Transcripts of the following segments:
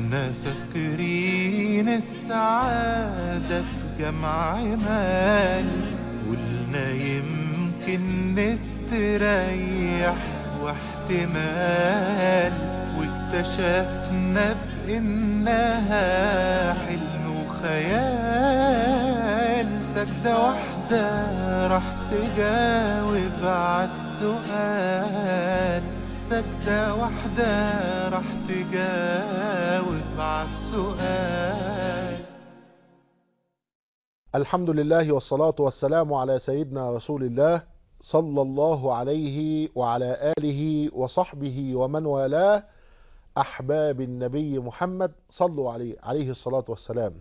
كنا فاكرين السعادة في جمع مال قلنا يمكن نستريح واحتمال واكتشفنا بإنها حلم وخيال سجدة واحدة راح تجاوب عالسؤال سجدة واحدة راح تجاوب عالسؤال الحمد لله والصلاة والسلام على سيدنا رسول الله صلى الله عليه وعلى آله وصحبه ومن والاه أحباب النبي محمد صلوا عليه عليه الصلاة والسلام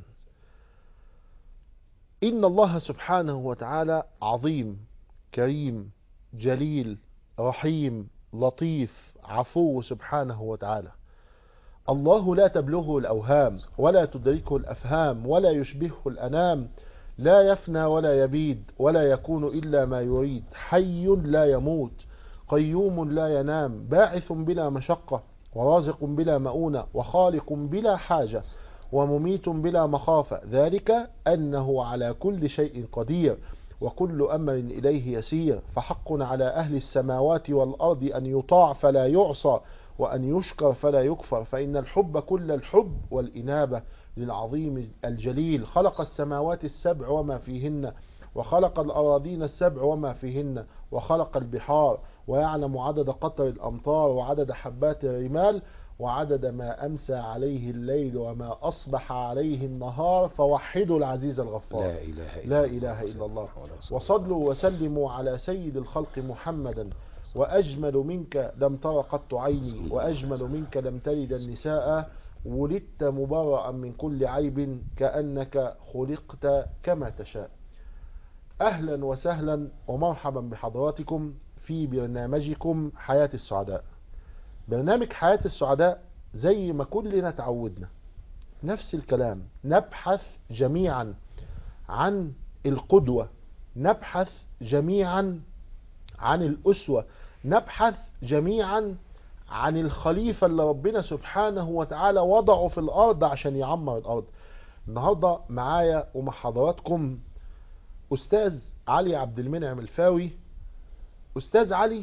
إن الله سبحانه وتعالى عظيم كريم جليل رحيم لطيف عفو سبحانه وتعالى الله لا تبلغه الأوهام ولا تدركه الأفهام ولا يشبهه الأنام لا يفنى ولا يبيد ولا يكون إلا ما يريد حي لا يموت قيوم لا ينام باعث بلا مشقة ورازق بلا مؤونة وخالق بلا حاجة ومميت بلا مخافة ذلك أنه على كل شيء قدير وكل أمر إليه يسير فحق على أهل السماوات والأرض أن يطاع فلا يعصى وأن يشكر فلا يكفر فإن الحب كل الحب والإنابة للعظيم الجليل خلق السماوات السبع وما فيهن وخلق الأراضين السبع وما فيهن وخلق البحار ويعلم عدد قطر الأمطار وعدد حبات الرمال وعدد ما أمسى عليه الليل وما أصبح عليه النهار فوحدوا العزيز الغفار لا إله إلا لا الله إله إلا الله ولا رسول وصلوا وسلموا على سيد الخلق محمدا وأجمل منك لم تر قط عيني وأجمل منك لم تلد النساء ولدت مبرأ من كل عيب كأنك خلقت كما تشاء أهلا وسهلا ومرحبا بحضراتكم في برنامجكم حياة السعداء برنامج حياة السعداء زي ما كلنا تعودنا نفس الكلام نبحث جميعا عن القدوة نبحث جميعا عن الأسوة نبحث جميعا عن الخليفة اللي ربنا سبحانه وتعالى وضعه في الأرض عشان يعمر الأرض النهاردة معايا ومع حضراتكم أستاذ علي عبد المنعم الفاوي أستاذ علي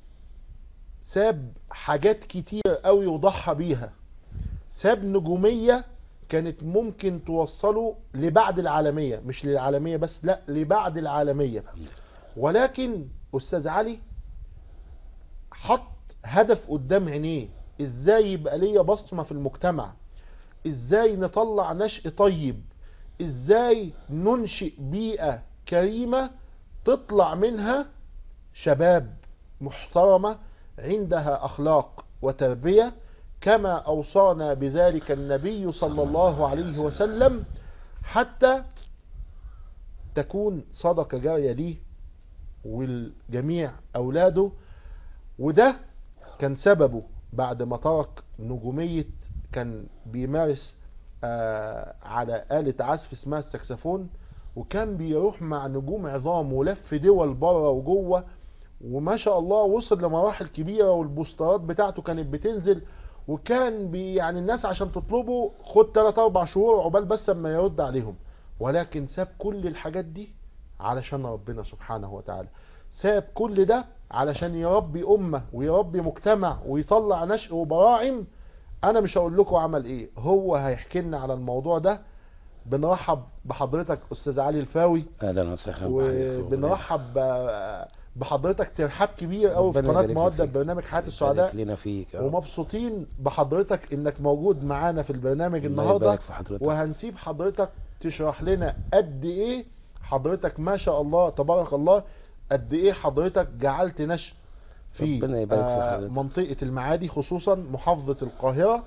ساب حاجات كتير قوي وضحى بيها ساب نجومية كانت ممكن توصله لبعد العالمية مش للعالمية بس لا لبعد العالمية ولكن أستاذ علي حط هدف قدام عينيه ازاي يبقى ليا بصمة في المجتمع ازاي نطلع نشء طيب ازاي ننشئ بيئة كريمة تطلع منها شباب محترمة عندها أخلاق وتربية كما أوصانا بذلك النبي صلى الله عليه وسلم حتى تكون صدقة جارية ليه والجميع أولاده وده كان سببه بعد ما ترك نجومية كان بيمارس آه على آلة عزف اسمها السكسفون وكان بيروح مع نجوم عظام ولف دول بره وجوه وما شاء الله وصل لمراحل كبيرة والبوسترات بتاعته كانت بتنزل وكان بي يعني الناس عشان تطلبه خد 3 4 شهور عقبال بس اما يرد عليهم ولكن ساب كل الحاجات دي علشان ربنا سبحانه وتعالى ساب كل ده علشان يربي أمة ويربي مجتمع ويطلع نشء وبراعم أنا مش هقول لكم عمل إيه هو هيحكي لنا على الموضوع ده بنرحب بحضرتك أستاذ علي الفاوي أهلا وسهلا بحضرتك. وبنرحب ب- بحضرتك ترحاب كبير قوي في ربنا قناة يبارك مودة فيك. برنامج حياة يبارك السعداء لنا فيك يا رب. ومبسوطين بحضرتك انك موجود معانا في البرنامج الله النهارده يبارك في حضرتك. وهنسيب حضرتك تشرح لنا قد ايه حضرتك ما شاء الله تبارك الله قد ايه حضرتك جعلت نشء في ربنا يبارك في آه، حضرتك. منطقة المعادي خصوصا محافظة القاهرة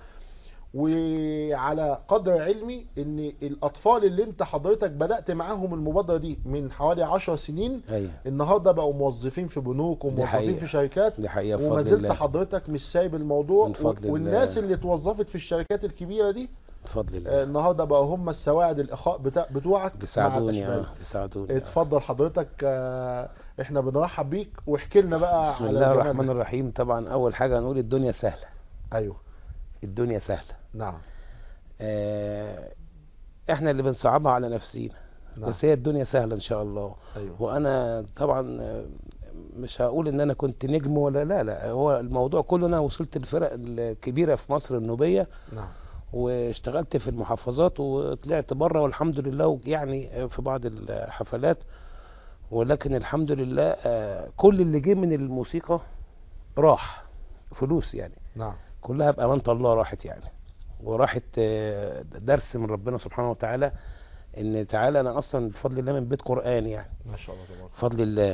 وعلى قدر علمي ان الاطفال اللي انت حضرتك بدأت معاهم المبادرة دي من حوالي عشر سنين أيوة النهارده بقوا موظفين في بنوك وموظفين حقيقة. في شركات دي حقيقة بفضل وما زلت الله حضرتك مش سايب الموضوع من فضل و- والناس الله. اللي اتوظفت في الشركات الكبيرة دي بفضل آه، الله النهارده بقوا هم السواعد الاخاء بتاع بتوعك مع بيساعدوني الأشبال. اه بيساعدوني اتفضل حضرتك آه، احنا بنرحب بيك واحكي لنا بقى بسم على الله الجمال الرحمن ده. الرحيم طبعا أول حاجة نقول الدنيا سهلة ايوه الدنيا سهلة نعم آه، احنا اللي بنصعبها على نفسينا نعم بس هي الدنيا سهلة ان شاء الله ايوه وانا طبعا آه، مش هقول ان انا كنت نجم ولا لا لا هو الموضوع كله انا وصلت الفرق الكبيرة في مصر النوبية نعم واشتغلت في المحافظات وطلعت بره والحمد لله يعني في بعض الحفلات ولكن الحمد لله آه، كل اللي جه من الموسيقى راح فلوس يعني نعم كلها بأمانة الله راحت يعني وراحت آه، درس من ربنا سبحانه وتعالى ان تعالى انا اصلا بفضل الله من بيت قرآن يعني ما شاء الله تبارك بفضل الله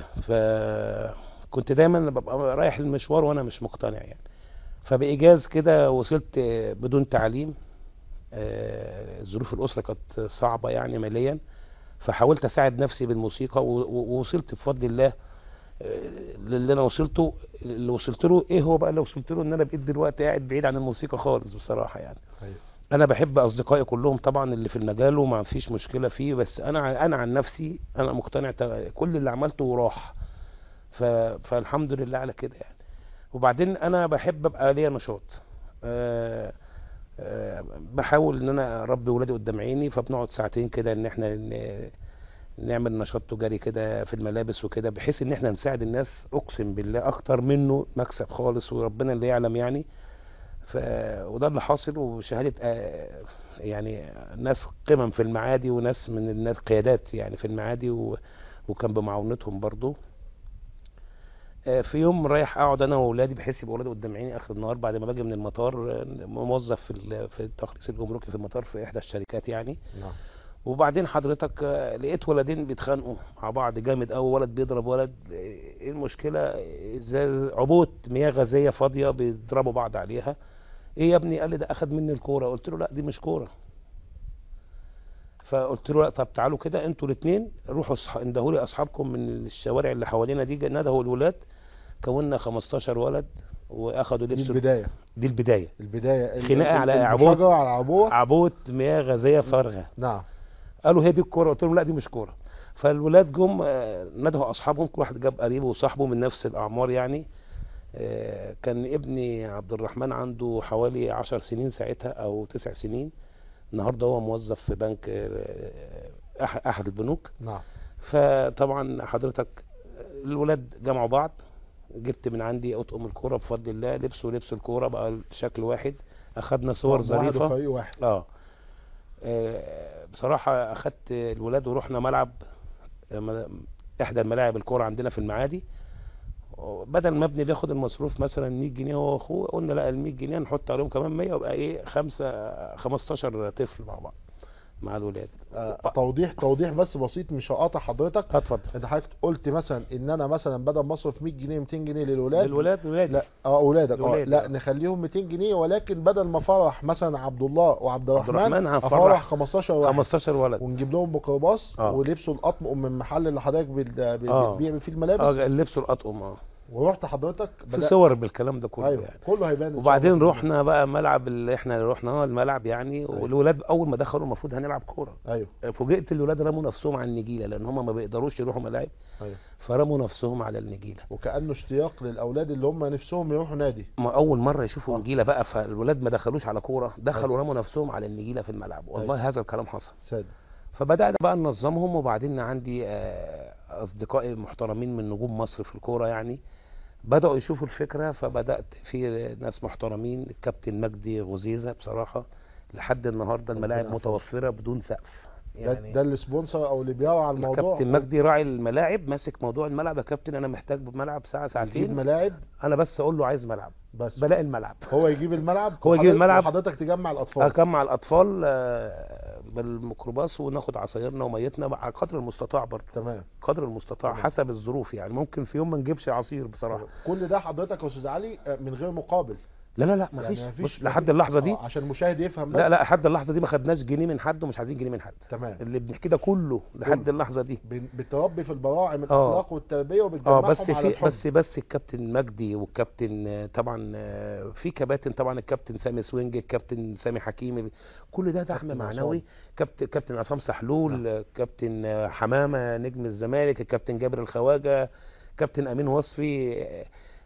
فكنت دايما ببقى رايح المشوار وانا مش مقتنع يعني فبإيجاز كده وصلت آه، بدون تعليم آه، ظروف الأسرة كانت صعبة يعني ماليا فحاولت أساعد نفسي بالموسيقى و- و- ووصلت بفضل الله آه، للي أنا وصلته اللي وصلت له إيه هو بقى اللي وصلت له إن أنا بقيت دلوقتي قاعد بعيد عن الموسيقى خالص بصراحة يعني أيوة. انا بحب اصدقائي كلهم طبعا اللي في المجال وما فيش مشكله فيه بس انا ع- انا عن نفسي انا مقتنع ت- كل اللي عملته راح ف... فالحمد لله على كده يعني وبعدين انا بحب ابقى ليا نشاط أه أه بحاول ان انا اربي ولادي قدام عيني فبنقعد ساعتين كده ان احنا ن... نعمل نشاط تجاري كده في الملابس وكده بحيث ان احنا نساعد الناس اقسم بالله اكتر منه مكسب خالص وربنا اللي يعلم يعني ف... وده اللي حاصل وشهادة آه، يعني ناس قمم في المعادي وناس من الناس قيادات يعني في المعادي و... وكان بمعاونتهم برضو آه، في يوم رايح اقعد انا واولادي بحيث يبقى اولادي قدام عيني اخر النهار بعد ما باجي من المطار آه، موظف في ال- في التخليص الجمركي في المطار في احدى الشركات يعني نعم وبعدين حضرتك آه، لقيت ولدين بيتخانقوا مع بعض جامد قوي ولد بيضرب ولد آه، ايه المشكله ازاز عبوه مياه غازيه فاضيه بيضربوا بعض عليها ايه يا ابني قال لي ده اخد مني الكوره قلت له لا دي مش كوره فقلت له لا طب تعالوا كده انتوا الاثنين روحوا اصح- اندهوا لي اصحابكم من الشوارع اللي حوالينا دي ندهوا الولاد كونا 15 ولد واخدوا دي لبس البداية دي البدايه البداية ال- خناقة ال- على ال- عبوة. المشاجرة على عبوة عبوه مياه غازيه فارغه نعم قالوا هي دي الكوره قلت لهم لا دي مش كوره فالولاد جم آه، ندهوا اصحابهم كل واحد جاب قريبه وصاحبه من نفس الاعمار يعني آه، كان ابني عبد الرحمن عنده حوالي عشر سنين ساعتها او تسع سنين النهارده هو موظف في بنك آه، أح- احد البنوك نعم فطبعا حضرتك الولاد جمعوا بعض جبت من عندي اطقم الكوره بفضل الله لبسوا لبس الكوره بقى شكل واحد اخدنا صور واحد ظريفه وفريق واحد اه آه، بصراحة أخدت الولاد ورحنا ملعب آه، م- إحدى الملاعب الكورة عندنا في المعادي بدل ما ابني بياخد المصروف مثلا 100 جنيه هو واخوه قلنا لا ال 100 جنيه نحط عليهم كمان 100 ويبقى ايه خمسة 15 طفل مع بعض مع الولاد آه، توضيح توضيح بس بسيط مش هقاطع حضرتك اتفضل انت حضرتك قلت مثلا ان انا مثلا بدل ما اصرف 100 جنيه 200 جنيه للولاد الولاد ولادي لا اه اولادك اه الولاد، لا آه. نخليهم 200 جنيه ولكن بدل ما فرح مثلا عبد الله وعبد الرحمن الرحمن هنفرح افرح 15 واحد 15 ولد ونجيب لهم ميكروباص آه. ولبسوا القطم من المحل اللي حضرتك بال- بال- آه. بتبيع فيه الملابس اه لبسوا الأطقم اه ورحت حضرتك في بدأ- صور بالكلام ده كله ايوه يعني كله هيبان إن شاء وبعدين الله. رحنا بقى ملعب اللي احنا اللي رحنا الملعب يعني والولاد اول ما دخلوا المفروض هنلعب كوره ايوه فوجئت الولاد رموا نفسهم على النجيله لان هم ما بيقدروش يروحوا ملاعب ايوه فرموا نفسهم على النجيله وكانه اشتياق للاولاد اللي هم نفسهم يروحوا نادي ما اول مره يشوفوا آه. نجيله بقى فالولاد ما دخلوش على كوره دخلوا رموا نفسهم على النجيله في الملعب والله هذا الكلام حصل سادة فبدانا بقى ننظمهم وبعدين عندي آه، اصدقائي محترمين من نجوم مصر في الكوره يعني بداوا يشوفوا الفكره فبدات في ناس محترمين الكابتن مجدي غزيزه بصراحه لحد النهارده الملاعب يحفظه. متوفره بدون سقف ده, ده السبونسر او اللي بيراعي على الموضوع الكابتن مجدي راعي الملاعب ماسك موضوع الملعب يا كابتن انا محتاج ملعب ساعه يجيب ساعتين ملاعب انا بس اقول له عايز ملعب بس بلاقي الملعب هو يجيب الملعب هو يجيب وحضرتك- الملعب. وحضرتك تجمع الاطفال اجمع الاطفال آه، بالميكروباص وناخد عصايرنا وميتنا على قدر المستطاع برضه تمام قدر المستطاع تمام. حسب الظروف يعني ممكن في يوم ما نجيبش عصير بصراحه كل ده حضرتك يا استاذ علي آه، من غير مقابل لا لا لا يعني مفيش مفيش- بص لحد مفيش- اللحظه دي آه، عشان المشاهد يفهم بس لا لا لحد اللحظه دي ما خدناش جنيه من حد ومش عايزين جنيه من حد تمام اللي بنحكي ده كله لحد كله. اللحظه دي بن- بتربي في البراعم آه. الاخلاق والتربيه اه وبتجمعهم بس على في الحب بس بس الكابتن مجدي والكابتن آه، طبعا آه، في كباتن طبعا الكابتن سامي سوينج الكابتن سامي حكيمي كل ده دعم كابتن معنوي كابتن كابتن عصام سحلول آه، كابتن آه، حمامه نجم الزمالك الكابتن جابر الخواجه كابتن امين وصفي آه،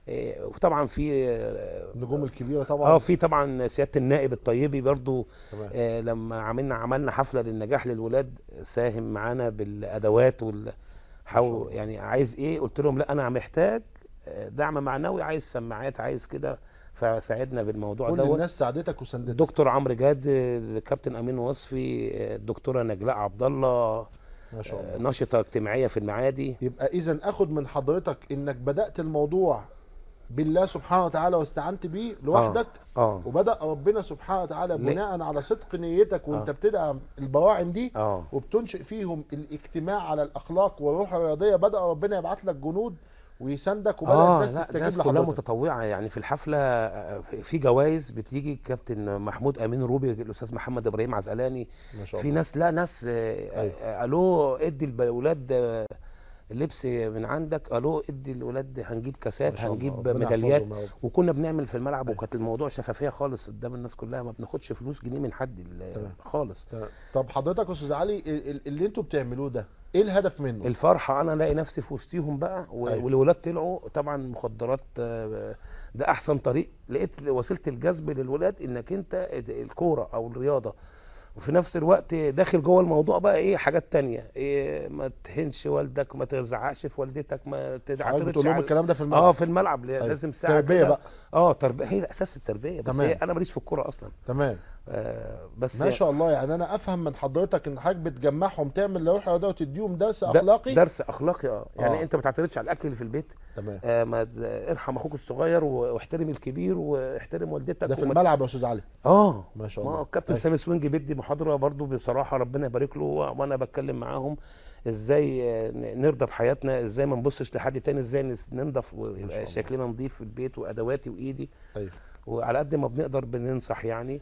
إيه، وطبعا في آه، النجوم الكبيره طبعا اه في طبعا سياده النائب الطيبي برضو تمام. آه، لما عملنا عملنا حفله للنجاح للولاد ساهم معانا بالادوات وال حاو يعني عايز ايه قلت لهم لا انا محتاج آه، دعم معنوي عايز سماعات عايز كده فساعدنا بالموضوع كل دوت الناس ساعدتك وسندتك الدكتور عمرو جاد الكابتن امين وصفي آه، الدكتوره نجلاء عبد الله ما شاء آه، الله ناشطه اجتماعيه في المعادي يبقى اذا اخد من حضرتك انك بدات الموضوع بالله سبحانه وتعالى واستعنت بيه لوحدك اه وبدا ربنا سبحانه وتعالى ليه؟ بناء على صدق نيتك وانت آه. بتدعم البواعم دي اه وبتنشئ فيهم الاجتماع على الاخلاق والروح الرياضيه بدا ربنا يبعت لك جنود ويساندك وبدا اه الناس لا تستجيب الناس كلها لحضرتك متطوعه يعني في الحفله آه، في- في جوائز بتيجي الكابتن محمود امين روبي الاستاذ محمد ابراهيم عزقلاني ما شاء في الله ناس لا ناس آه، أيوة. آه، الو ادي الاولاد آه، لبس من عندك الو ادي الاولاد هنجيب كاسات ما شاء الله. هنجيب ربنا ميداليات يحفظهم يا رب. وكنا بنعمل في الملعب أيوة. وكانت الموضوع شفافيه خالص قدام الناس كلها ما بناخدش فلوس جنيه من حد ال- تمام. خالص تمام. طب حضرتك يا استاذ علي ال- ال- اللي انتوا بتعملوه ده ايه الهدف منه الفرحه انا الاقي نفسي في وسطيهم بقى و- أيوة. والولاد طلعوا طبعا مخدرات آه، ده احسن طريق لقيت وسيله الجذب للولاد انك انت الكوره او الرياضه وفي نفس الوقت داخل جوه الموضوع بقى ايه حاجات تانية إيه ما تهنش والدك ما تزعقش في والدتك ما حضرتك تعترضش بتقول لهم على- الكلام ده في الملعب اه في الملعب لازم ساعه تربية كده. بقى. اه تربيه هي اساس التربيه بس تمام. هي انا ماليش في الكوره اصلا تمام آه بس ما شاء الله يعني انا افهم من حضرتك ان حضرتك بتجمعهم تعمل روح رياضيه وتديهم درس ده- اخلاقي درس اخلاقي اه يعني آه. انت ما تعترضش على الاكل اللي في البيت تمام آه ما ت- ارحم اخوك الصغير و- واحترم الكبير واحترم والدتك ده في وما- الملعب يا استاذ علي اه ما شاء ما الله هو الكابتن أيوة. سامي سوينج بيدي محاضره برضو بصراحه ربنا يبارك له وانا بتكلم معاهم ازاي آه، ن- نرضى بحياتنا ازاي ما نبصش لحد تاني ازاي نس- ننضف ما شاء ويبقى الله. شكلنا نظيف في البيت وادواتي وايدي ايوه وعلى قد ما بنقدر بننصح يعني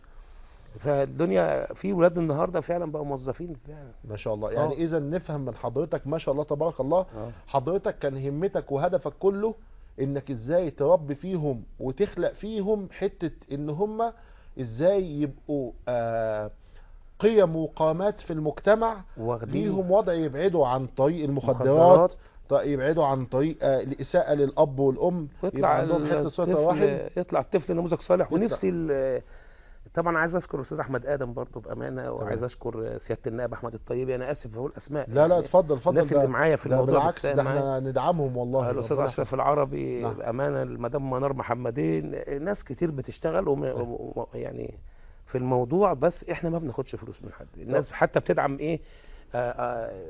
فالدنيا في ولاد النهارده فعلا بقوا موظفين فعلا ما شاء الله يعني آه. اذا نفهم من حضرتك ما شاء الله تبارك الله اه حضرتك كان همتك وهدفك كله انك ازاي تربي فيهم وتخلق فيهم حتة ان هم ازاي يبقوا آه قيم وقامات في المجتمع واخدين ليهم وضع يبعدوا عن طريق المخدرات مخدرات. ط- يبعدوا عن طريق آه الاساءة للاب والام يبقى ويطلع عندهم حتة صلة رحم الطفل يطلع الطفل نموذج صالح يطلع. ونفسي ال- طبعا عايز اشكر الاستاذ احمد ادم برضه بامانه وعايز اشكر سياده النائب احمد الطيبي انا اسف بقول اسماء لا لا يعني اتفضل اتفضل الناس ده- اللي معايا في ده الموضوع بالعكس ده بتساهم احنا ندعمهم والله الاستاذ ربنا اشرف العربي نعم. بامانه المدام منار محمدين ناس كتير بتشتغل وم... وم- يعني في الموضوع بس احنا ما بناخدش فلوس من حد الناس حتى بتدعم ايه آه آه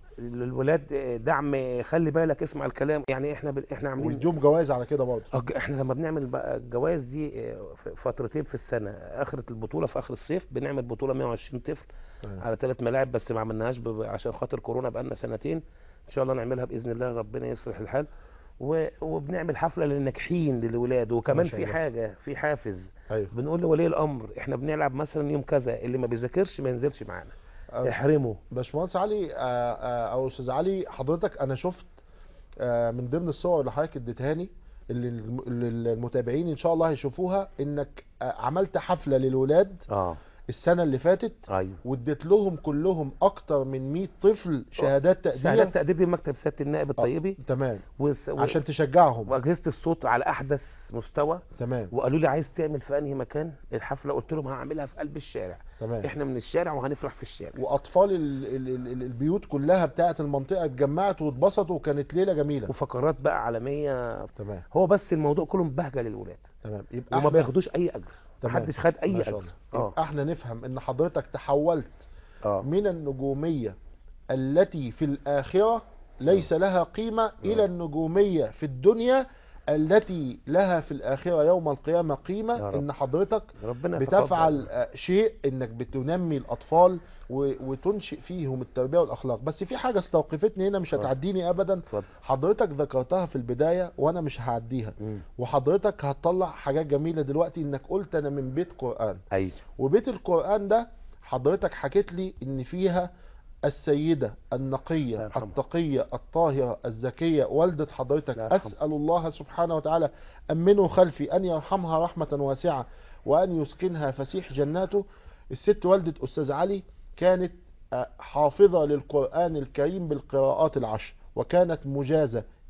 للولاد دعم خلي بالك اسمع الكلام يعني احنا ب... احنا عاملين ويديهم جوائز على كده برضه أج- احنا لما بنعمل بقى الجوائز دي آه، ف- فترتين في السنه اخره البطوله في اخر الصيف بنعمل بطوله 120 طفل على ثلاث ملاعب بس ما عملناهاش ب- عشان خاطر كورونا بقالنا سنتين ان شاء الله نعملها باذن الله ربنا يصلح الحال و... وبنعمل حفله للناجحين للولاد وكمان ما شاء في الله. حاجه في حافز ايوه بنقول لولي الامر احنا بنلعب مثلا يوم كذا اللي ما بيذاكرش ما ينزلش معانا أه. احرمه باشمهندس علي آه، آه، او استاذ علي حضرتك انا شفت آه، من ضمن الصور اللي حضرتك اديتهاني اللي الم- اللي المتابعين ان شاء الله هيشوفوها انك آه، عملت حفله للولاد اه السنه اللي فاتت ايوه واديت لهم كلهم اكتر من 100 طفل شهادات تقدير شهادات تقدير من مكتب سياده النائب الطيبي تمام وس... و... عشان تشجعهم واجهزه الصوت على احدث مستوى تمام وقالوا لي عايز تعمل في انهي مكان الحفله قلت لهم هعملها في قلب الشارع تمام احنا من الشارع وهنفرح في الشارع واطفال ال ال ال البيوت كلها بتاعه المنطقه اتجمعت واتبسطوا وكانت ليله جميله وفقرات بقى عالميه تمام هو بس الموضوع كله بهجه للولاد تمام يبقى وما إحنا- بياخدوش اي اجر تمام. محدش خد اي ما شاء اجر الله اه يبقى احنا نفهم ان حضرتك تحولت اه من النجومية التي في الآخرة ليس لها قيمة إلى النجومية في الدنيا التي لها في الآخرة يوم القيامة يا قيمة رب. إن حضرتك ربنا بتفعل يتقبل. آه، شيء إنك بتنمي الأطفال و- وتنشئ فيهم التربية والأخلاق بس في حاجة استوقفتني هنا مش اتفضل. هتعديني أبدا اتفضل حضرتك ذكرتها في البداية وأنا مش هعديها مم. وحضرتك هتطلع حاجات جميلة دلوقتي إنك قلت أنا من بيت قرآن ايوه وبيت القرآن ده حضرتك حكيت لي ان فيها السيدة الله النقية يرحمها. التقية الطاهرة الزكية والدة حضرتك الله يرحمها. أسأل الله سبحانه وتعالى أمنه خلفي أن يرحمها رحمة واسعة وأن يسكنها فسيح جناته الست والدة أستاذ علي كانت آه، حافظة للقرآن الكريم بالقراءات العشر وكانت مجازة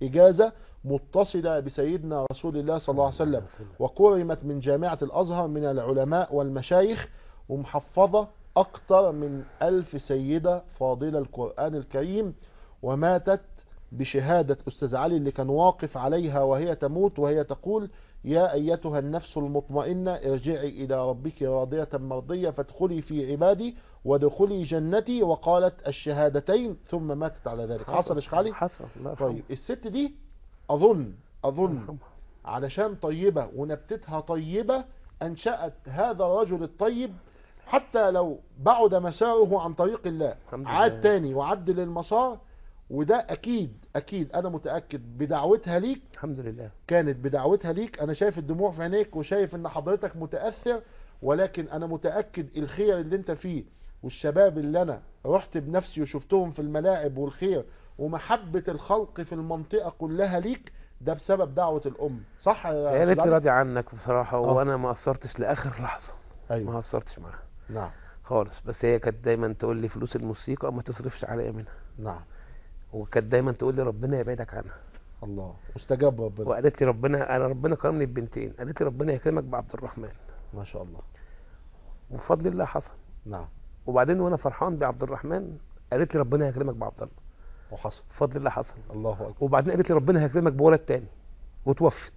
إجازة متصلة بسيدنا رسول الله صلى الله عليه وسلم وكرمت من جامعة الأزهر من العلماء والمشايخ ومحفظة أكثر من ألف سيدة فاضلة القرآن الكريم وماتت بشهادة أستاذ علي اللي كان واقف عليها وهي تموت وهي تقول يا أيتها النفس المطمئنة ارجعي إلى ربك راضية مرضية فادخلي في عبادي وادخلي جنتي وقالت الشهادتين ثم ماتت على ذلك حصل يا شيخ علي حصل الله يرحمه. طيب الست دي أظن الله أظن يرحمه. علشان طيبة ونبتتها طيبة أنشأت هذا الرجل الطيب حتى لو بعد مساره عن طريق الله الحمد عاد لله. تاني وعدل المسار وده أكيد أكيد أنا متأكد بدعوتها ليك الحمد لله كانت بدعوتها ليك أنا شايف الدموع في عينيك وشايف إن حضرتك متأثر ولكن أنا متأكد الخير اللي أنت فيه والشباب اللي أنا رحت بنفسي وشفتهم في الملاعب والخير ومحبة الخلق في المنطقة كلها ليك ده بسبب دعوة الأم صح يا يا أستاذ ريت علي؟ راضي عنك بصراحة آه. وانا ما قصرتش لاخر لحظة ما أيوه قصرتش معاها نعم خالص بس هي كانت دايما تقول لي فلوس الموسيقى ما تصرفش عليا منها نعم وكانت دايما تقول لي ربنا يبعدك عنها الله استجاب ربنا وقالت لي ربنا انا ربنا كرمني ببنتين قالت لي ربنا يكرمك بعبد الرحمن ما شاء الله وبفضل الله حصل نعم وبعدين وانا فرحان بعبد الرحمن قالت لي ربنا يكرمك بعبد الله وحصل بفضل الله حصل الله أكبر وبعدين قالت لي ربنا هيكرمك بولد تاني وتوفت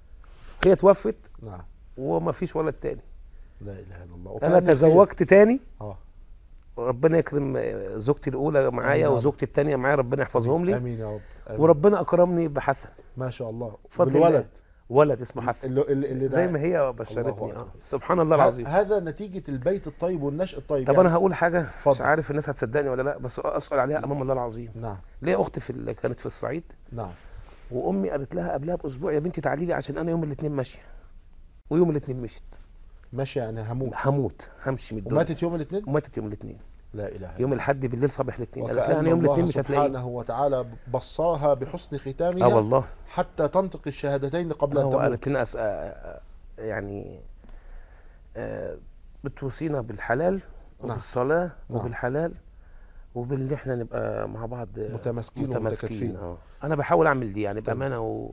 هي توفت نعم وما فيش ولد تاني لا إله إلا الله انا وكان خير. تزوجت تاني اه ربنا يكرم آه، زوجتي الاولى معايا آمين. وزوجتي الثانيه معايا ربنا يحفظهم لي امين يا رب آمين. وربنا اكرمني بحسن ما شاء الله بفضل بالولد الله. ولد اسمه حسن اللي, اللي, اللي ده زي ما هي الله بشرتني أكبر. اه سبحان الله ه- العظيم هذا نتيجة البيت الطيب والنشء الطيب طب يعني- انا هقول حاجه مش اتفضل. عارف الناس هتصدقني ولا لا بس اسال عليها امام الله العظيم نعم ليا اختي في ال- كانت في الصعيد نعم وامي قالت لها قبلها باسبوع يا بنتي تعالي لي عشان انا يوم الاثنين ماشيه ويوم الاثنين مشت ماشي يعني هموت هموت همشي من الدنيا وماتت يوم الاثنين وماتت يوم الاثنين لا اله الا يوم الاحد بالليل صبح الاثنين قالت لها وكأن انا يوم الاثنين الله مش هتلاقيني سبحانه وتعالى بصرها بحسن ختامها اه والله حتى تنطق الشهادتين قبل ان هو تموت قالت لنا أس... آه، آه، يعني آه، بتوصينا بالحلال نعم. وبالصلاة نعم. وبالحلال وبان احنا نبقى مع بعض آه، متماسكين متماسكين ومتكاتفين. اه انا بحاول اعمل دي يعني تمام. بامانه و...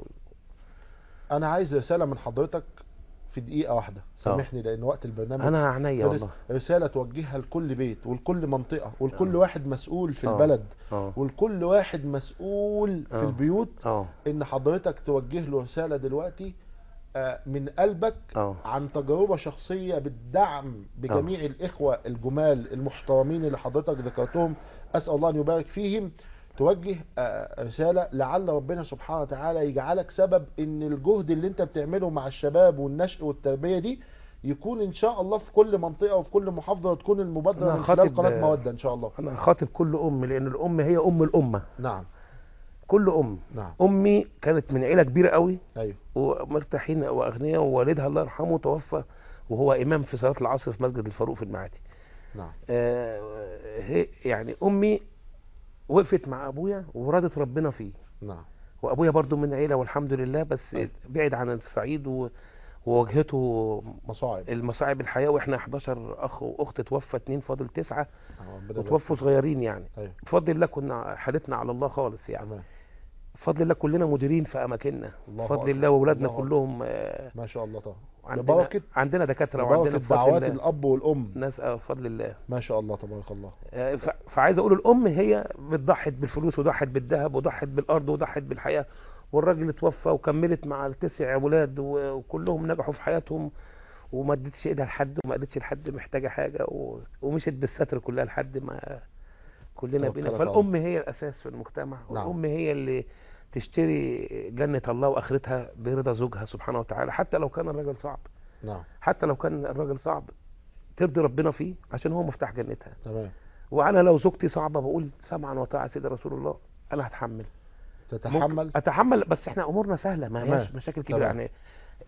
انا عايز رسالة من حضرتك في دقيقة واحدة سامحني لان وقت البرنامج انا عينيا رس- والله رسالة توجهها لكل بيت ولكل منطقة ولكل آه. واحد مسؤول في آه. البلد اه ولكل واحد مسؤول في آه. البيوت اه ان حضرتك توجه له رسالة دلوقتي آه، من قلبك اه عن تجربة شخصية بالدعم بجميع الإخوة الجمال المحترمين اللي حضرتك ذكرتهم أسأل الله أن يبارك فيهم توجه آه، رسالة لعل ربنا سبحانه وتعالى يجعلك سبب ان الجهد اللي انت بتعمله مع الشباب والنشء والتربية دي يكون ان شاء الله في كل منطقة وفي كل محافظة وتكون المبادرة أنا من خلال خاطب- قناة مودة ان شاء الله انا خاطب كل ام لان الام هي ام الامه نعم كل ام نعم امي كانت من عيله كبيره قوي ايوه ومرتاحين واغنياء ووالدها الله يرحمه توفى وهو امام في صلاه العصر في مسجد الفاروق في المعادي نعم آه، هي يعني امي وقفت مع ابويا ورادت ربنا فيه نعم وابويا برضو من عيله والحمد لله بس أيوة. بعد عن الصعيد و- وواجهته مصاعب المصاعب الحياه واحنا 11 اخ واخت توفى اتنين فاضل تسعه آه، ربنا يبارك وتوفوا صغيرين يعني ايوه بفضل الله كنا حالتنا على الله خالص يعني تمام بفضل الله كلنا مديرين في اماكننا الله بفضل أكبر. الله واولادنا الله أكبر. كلهم آه، ما شاء الله طبعا عندنا ببركة عندنا دكاتره ببركة وعندنا بفضل دعوات الله الاب والام ناس آه، بفضل الله ما شاء الله تبارك الله آه، ف- فعايز اقول الام هي بتضحت بالفلوس وضحت بالذهب وضحت بالارض وضحت بالحياه والراجل اتوفى وكملت مع التسع اولاد و- وكلهم نجحوا في حياتهم وما ادتش ايدها لحد وما ادتش لحد محتاجه حاجه و... ومشت بالستر كلها لحد ما كلنا توكلت بينا على فالام هي الاساس في المجتمع نعم. والام هي اللي تشتري جنه الله واخرتها برضا زوجها سبحانه وتعالى حتى لو كان الراجل صعب نعم حتى لو كان الراجل صعب ترضي ربنا فيه عشان هو مفتاح جنتها تمام وانا لو زوجتي صعبه بقول سمعا وطاعه سيدي رسول الله انا هتحمل تتحمل ممكن اتحمل بس احنا امورنا سهله ما تمام. هياش مشاكل كبيره تمام. يعني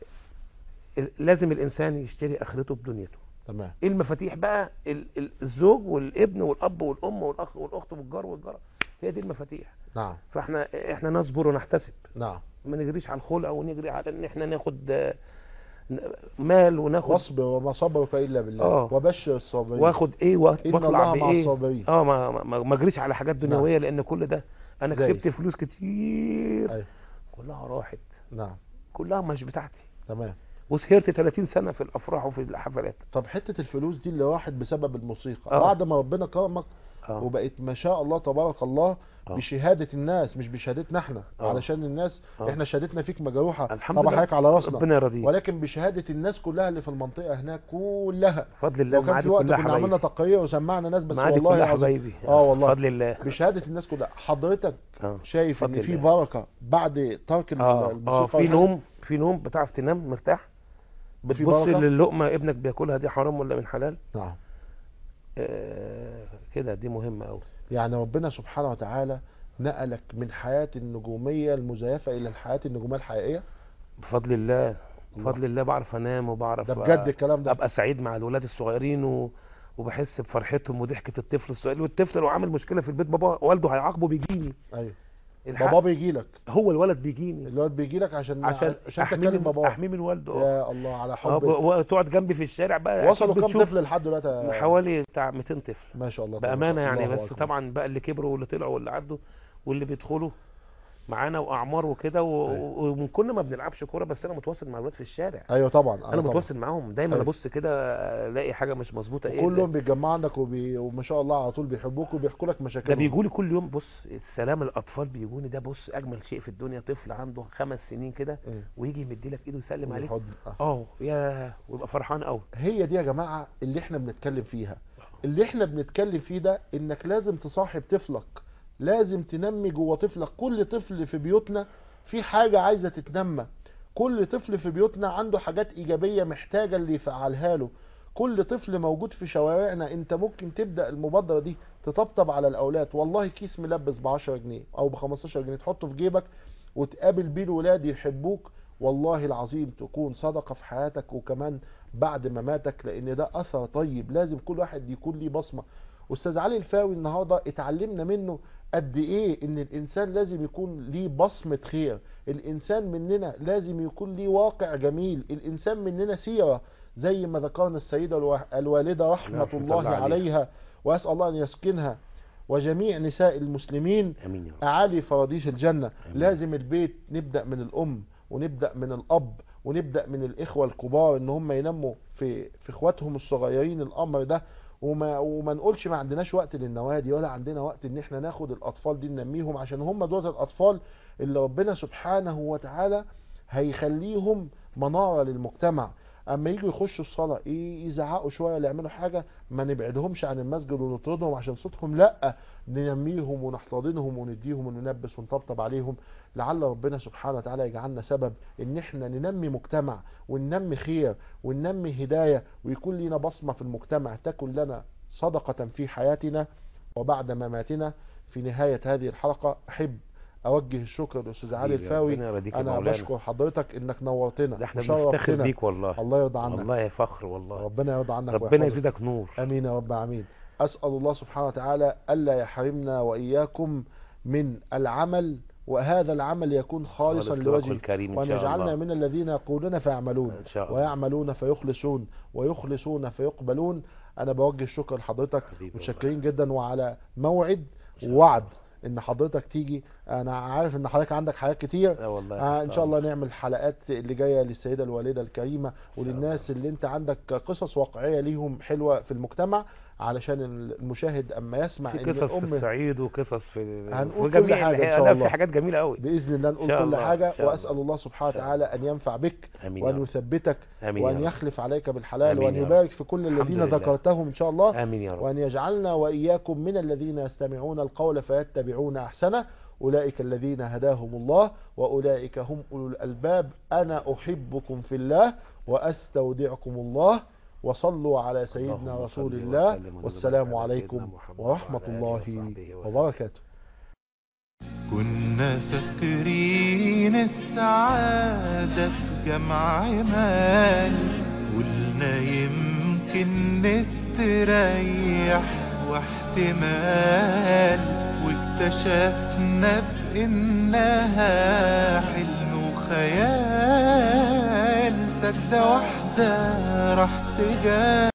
ال- لازم الانسان يشتري اخرته بدنيته تمام ايه المفاتيح بقى ال- ال- الزوج والابن والاب والام والاخ والاخت والجار والجاره هي دي المفاتيح نعم فاحنا احنا نصبر ونحتسب نعم ما نجريش على الخلع ونجري على ان احنا ناخد آه، ن- مال وناخد واصبر وما صبرك الا بالله آه. وبشر الصابرين واخد ايه ان واطلع الله مع بايه الصابرين اه ما ما ما اجريش على حاجات دنيويه لان كل ده انا زي. كسبت فلوس كتير أيوة. كلها راحت نعم كلها مش بتاعتي تمام وسهرت 30 سنه في الافراح وفي الحفلات طب حته الفلوس دي اللي راحت بسبب الموسيقى آه. بعد ما ربنا كرمك اه وبقيت ما شاء الله تبارك الله آه. بشهاده الناس مش بشهادتنا احنا آه. علشان الناس آه. احنا شهادتنا فيك مجروحه الحمد طبعا لله. حضرتك على راسنا ربنا يرضيك ولكن بشهاده الناس كلها اللي في المنطقه هناك كلها بفضل الله لو كان معادي في وقت كلها كنا عملنا حبايبي تقرير وسمعنا ناس بس معادي والله كلها العظيم حبايبي اه والله بفضل الله بشهاده الناس كلها حضرتك اه شايف ان بفضل في الله. بركه بعد ترك اه اه الموسيقى في والحاجات- نوم في نوم بتعرف تنام مرتاح في بتبص بركة؟ للقمه ابنك بياكلها دي حرام ولا من حلال نعم آه كده دي مهمه قوي يعني ربنا سبحانه وتعالى نقلك من حياه النجوميه المزيفه الى الحياه النجوميه الحقيقيه بفضل الله بفضل الله بعرف انام وبعرف ده بجد الكلام ده ابقى سعيد مع الولاد الصغيرين و... وبحس بفرحتهم وضحكه الطفل الصغير والطفل لو عامل مشكله في البيت بابا والده هيعاقبه بيجيني ايوه الحق بابا بيجي لك هو الولد بيجيني الولد بيجي لك عشان عشان عشان احميه تكلم من باباه احميه من والده يا الله على اه حب ب- وتقعد جنبي في الشارع بقى وصلوا أكيد كام بتشوف طفل لحد دلوقتي يا- حوالي بتاع 200 طفل ما شاء الله بامانه تبارك يعني الله بس أكبر. طبعا بقى اللي كبروا واللي طلعوا واللي عدوا واللي بيدخلوا معانا واعمار وكده و- أيوة. و- ومن كنا ما بنلعبش كوره بس انا متواصل مع الولاد في الشارع ايوه طبعا انا أيوة طبعا. متواصل معاهم دايما أيوة. ابص كده الاقي حاجه مش مظبوطه ايه كلهم ده, بيتجمعوا عندك وبي... وما شاء الله على طول بيحبوك وبيحكوا لك ده مشاكلهم بيجوا لي كل يوم بص السلام الاطفال بيجوني ده بص اجمل شيء في الدنيا طفل عنده خمس سنين كده مم. ويجي يمد لك ايده يسلم عليك والحضن. آه. اه يا ويبقى فرحان قوي هي دي يا جماعة اللي احنا بنتكلم فيها اللي احنا بنتكلم فيه ده انك لازم تصاحب طفلك لازم تنمي جوه طفلك كل طفل في بيوتنا في حاجة عايزة تتنمى كل طفل في بيوتنا عنده حاجات ايجابية محتاجة اللي يفعلها له كل طفل موجود في شوارعنا انت ممكن تبدأ المبادرة دي تطبطب على الاولاد والله كيس ملبس ب 10 جنيه او ب 15 جنيه تحطه في جيبك وتقابل بيه الولاد يحبوك والله العظيم تكون صدقة في حياتك وكمان بعد مماتك لان ده اثر طيب لازم كل واحد يكون ليه بصمة استاذ علي الفاوي النهاردة اتعلمنا منه قد ايه ان الانسان لازم يكون ليه بصمة خير الانسان مننا لازم يكون ليه واقع جميل الانسان مننا سيرة زي ما ذكرنا السيدة الوا- الوالدة رحمة رحمة الله الله عليها. عليها واسأل الله ان يسكنها وجميع نساء المسلمين امين يا رب أعالي فراديس الجنة آمين. لازم البيت نبدأ من الأم ونبدأ من الأب ونبدأ من الإخوة الكبار إن هم ينموا في في إخواتهم الصغيرين الأمر ده وما وما نقولش ما عندناش وقت للنوادي ولا عندنا وقت إن إحنا ناخد الأطفال دي ننميهم عشان هم دول الأطفال اللي ربنا سبحانه وتعالى هيخليهم منارة للمجتمع اما يجوا يخشوا الصلاه ي- يزعقوا شويه ولا يعملوا حاجه ما نبعدهمش عن المسجد ونطردهم عشان صوتهم لا ننميهم ونحتضنهم ونديهم ونلبس ونطبطب عليهم لعل ربنا سبحانه وتعالى يجعلنا سبب ان احنا ننمي مجتمع وننمي خير وننمي هدايه ويكون لنا بصمه في المجتمع تكن لنا صدقه في حياتنا وبعد مماتنا في نهايه هذه الحلقه احب اوجه الشكر للاستاذ علي حبيبي، الفاوي ربنا يبارك يا انا مولانا. بشكر حضرتك انك نورتنا ده احنا بنفتخر وشرفتنا. بيك والله الله يرضى عنك والله يا فخر والله ربنا يرضى عنك ربنا ويحفظك. يزيدك نور امين يا رب امين اسال الله سبحانه وتعالى الا يحرمنا واياكم من العمل وهذا العمل يكون خالصا خالص لوجهه لوجهه الكريم وان إن شاء يجعلنا الله. من الذين يقولون فيعملون إن شاء الله. ويعملون فيخلصون ويخلصون فيقبلون انا بوجه الشكر لحضرتك حبيبي متشكرين جدا وعلى موعد ووعد ان حضرتك تيجي انا عارف ان حضرتك عندك حاجات كتير لا والله آه ان شاء الله نعمل حلقات اللي جايه للسيده الوالده الكريمه وللناس اللي انت عندك قصص واقعيه ليهم حلوه في المجتمع علشان المشاهد اما يسمع في ان قصص في الام الصعيد وقصص في هنقول في كل جميع حاجة إن الحقيقة. شاء لا، الله. في حاجات جميله قوي باذن الله نقول إن شاء كل الله، حاجه إن شاء واسال الله. الله سبحانه إن شاء وتعالى ان ينفع بك امين يا وان رب. يثبتك امين وان يا رب. يخلف عليك بالحلال آمين وان يا رب. يبارك في كل الحمد الذين لله. ذكرتهم ان شاء الله امين يا رب وأن يجعلنا وإياكم من الذين يستمعون القول فيتبعون أحسنه أولئك الذين هداهم الله وأولئك هم أولو الألباب أنا أحبكم في الله وأستودعكم الله وصلوا على سيدنا اللهم رسول صل الله وسلم وبارك والسلام على عليكم سيدنا محمد ورحمة وعلى آله الله وصحبه وسلم. وبركاته كنا فاكرين السعادة في جمع مال قلنا يمكن نستريح واحتمال واكتشفنا بإنها حلم وخيال سجدة واحدة راح تجاه